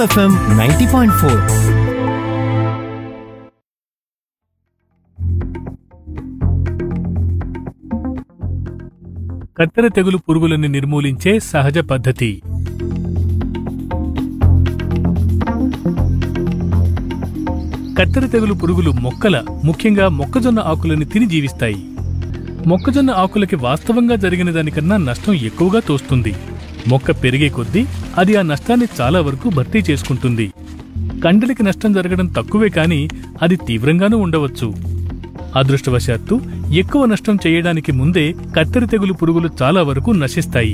FM ninety point four కత్తెర తెగులు పురుగులను నిర్మూలించే సహజ పద్ధతి కత్తెర తెగులు పురుగులు మొక్కల ముఖ్యంగా మొక్కజొన్న ఆకులను తిని జీవిస్తాయి మొక్కజొన్న ఆకులకి వాస్తవంగా జరిగిన దానికన్నా నష్టం ఎక్కువగా తోస్తుంది మొక్క పెరిగే కొద్దీ అది ఆ నష్టాన్ని చాలా వరకు భర్తీ చేసుకుంటుంది కండలికి నష్టం జరగడం తక్కువే కానీ అది తీవ్రంగానూ ఉండవచ్చు అదృష్టవశాత్తు ఎక్కువ నష్టం చేయడానికి ముందే కత్తెర తెగులు పురుగులు చాలా వరకు నశిస్తాయి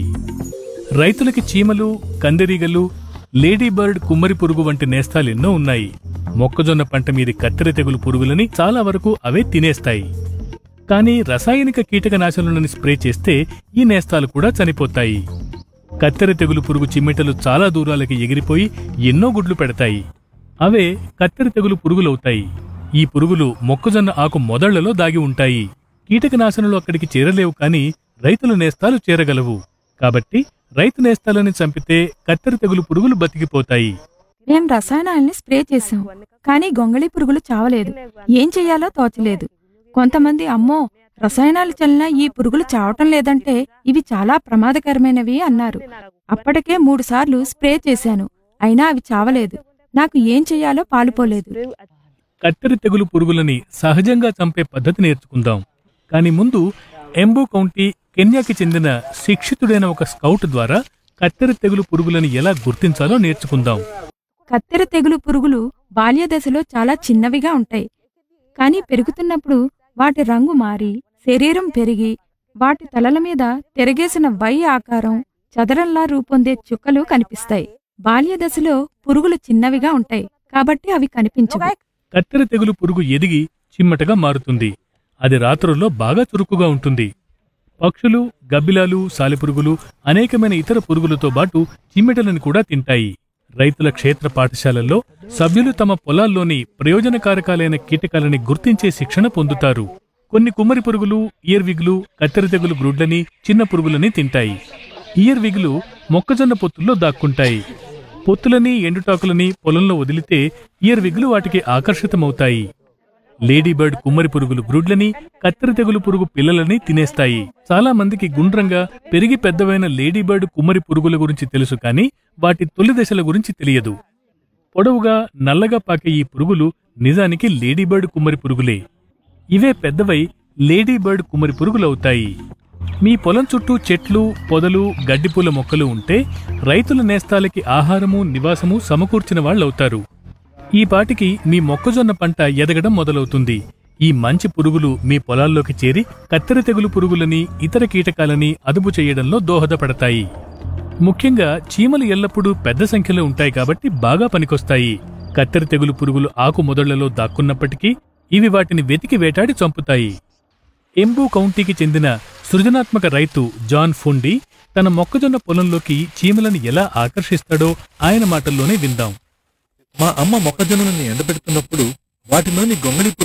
రైతులకి చీమలు కందిరీగలు లేడీ బర్డ్ కుమ్మరి పురుగు వంటి నేస్తాలు ఎన్నో ఉన్నాయి మొక్కజొన్న పంట మీది కత్తెర తెగులు పురుగులని చాలా వరకు అవే తినేస్తాయి కానీ రసాయనిక కీటకనాశనులను స్ప్రే చేస్తే ఈ నేస్తాలు కూడా చనిపోతాయి కత్తెర తెగులు పురుగు చిమ్మెటలు చాలా దూరాలకి ఎగిరిపోయి ఎన్నో గుడ్లు పెడతాయి అవే కత్తెర తెగులు పురుగులవుతాయి ఈ పురుగులు మొక్కజొన్న ఆకు మొదళ్లలో దాగి ఉంటాయి కీటకనాశనలు అక్కడికి చేరలేవు కాని రైతుల నేస్తాలు చేరగలవు కాబట్టి రైతు నేస్తాలని చంపితే కత్తెర తెగులు పురుగులు బతికిపోతాయి మేం రసాయనాల్ని స్ప్రే చేశాం కానీ గొంగళి పురుగులు చావలేదు ఏం చెయ్యాలో తోచలేదు కొంతమంది అమ్మో రసాయనాలు చల్లినా ఈ పురుగులు చావటం లేదంటే ఇవి చాలా ప్రమాదకరమైనవి అన్నారు అప్పటికే మూడుసార్లు స్ప్రే చేశాను అయినా అవి చావలేదు నాకు ఏం చెయ్యాలో పాలుపోలేదు కత్తెర తెగులు పురుగులని సహజంగా చంపే పద్ధతి నేర్చుకుందాం కాని ముందు ఎంబో కౌంటీ కెన్యాకి చెందిన శిక్షితుడైన ఒక స్కౌట్ ద్వారా కత్తెర తెగులు పురుగులని ఎలా గుర్తించాలో నేర్చుకుందాం కత్తెర తెగులు పురుగులు బాల్య దశలో చాలా చిన్నవిగా ఉంటాయి కానీ పెరుగుతున్నప్పుడు వాటి రంగు మారి శరీరం పెరిగి వాటి తలల మీద తిరగేసిన వై ఆకారం చదరంలా రూపొందే చుక్కలు కనిపిస్తాయి బాల్య దశలో పురుగులు చిన్నవిగా ఉంటాయి కాబట్టి అవి కనిపించవు కత్తెర తెగులు పురుగు ఎదిగి చిమ్మటగా మారుతుంది అది రాత్రుల్లో బాగా చురుకుగా ఉంటుంది పక్షులు గబ్బిలాలు సాలెపురుగులు అనేకమైన ఇతర పురుగులతో పాటు చిమ్మెటలను కూడా తింటాయి రైతుల క్షేత్ర పాఠశాలల్లో సభ్యులు తమ పొలాల్లోని ప్రయోజనకారకాలైన కీటకాలని గుర్తించే శిక్షణ పొందుతారు కొన్ని కుమ్మరి పురుగులు ఇయర్విగ్లు కత్తెర తెగులు గ్రుడ్లని చిన్న పురుగులని తింటాయి ఇయర్విగ్లు మొక్కజొన్న పొత్తుల్లో దాక్కుంటాయి పొత్తులని ఎండుటాకులని పొలంలో వదిలితే ఇయర్విగ్లు వాటికి ఆకర్షితమవుతాయి లేడీ బర్డ్ కుమ్మరి పురుగులు గ్రుడ్లని కత్తెర తెగులు పురుగు పిల్లలని తినేస్తాయి చాలా మందికి గుండ్రంగా పెరిగి పెద్దవైన లేడీ బర్డ్ కుమ్మరి పురుగుల గురించి తెలుసు కానీ వాటి తొలి దశల గురించి తెలియదు పొడవుగా నల్లగా పాకే ఈ పురుగులు నిజానికి లేడీ బర్డ్ కుమ్మరి పురుగులే ఇవే పెద్దవై లేడీ బర్డ్ కుమ్మరి పురుగులవుతాయి మీ పొలం చుట్టూ చెట్లు పొదలు గడ్డిపూల మొక్కలు ఉంటే రైతుల నేస్తాలకి ఆహారము నివాసము సమకూర్చిన వాళ్ళవుతారు ఈ పాటికి మీ మొక్కజొన్న పంట ఎదగడం మొదలవుతుంది ఈ మంచి పురుగులు మీ పొలాల్లోకి చేరి కత్తెర తెగులు పురుగులని ఇతర కీటకాలని అదుపు చేయడంలో దోహదపడతాయి ముఖ్యంగా చీమలు ఎల్లప్పుడూ పెద్ద సంఖ్యలో ఉంటాయి కాబట్టి బాగా పనికొస్తాయి కత్తెర తెగులు పురుగులు ఆకు మొదళ్లలో దాక్కున్నప్పటికీ ఇవి వాటిని వెతికి వేటాడి చంపుతాయి ఎంబూ కౌంటీకి చెందిన సృజనాత్మక రైతు జాన్ ఫుండి తన మొక్కజొన్న పొలంలోకి చీమలను ఎలా ఆకర్షిస్తాడో ఆయన మాటల్లోనే విందాం మా అమ్మ మొక్కజొన్నలను ఎండబెడుతున్నప్పుడు వాటిలోని గొంగళి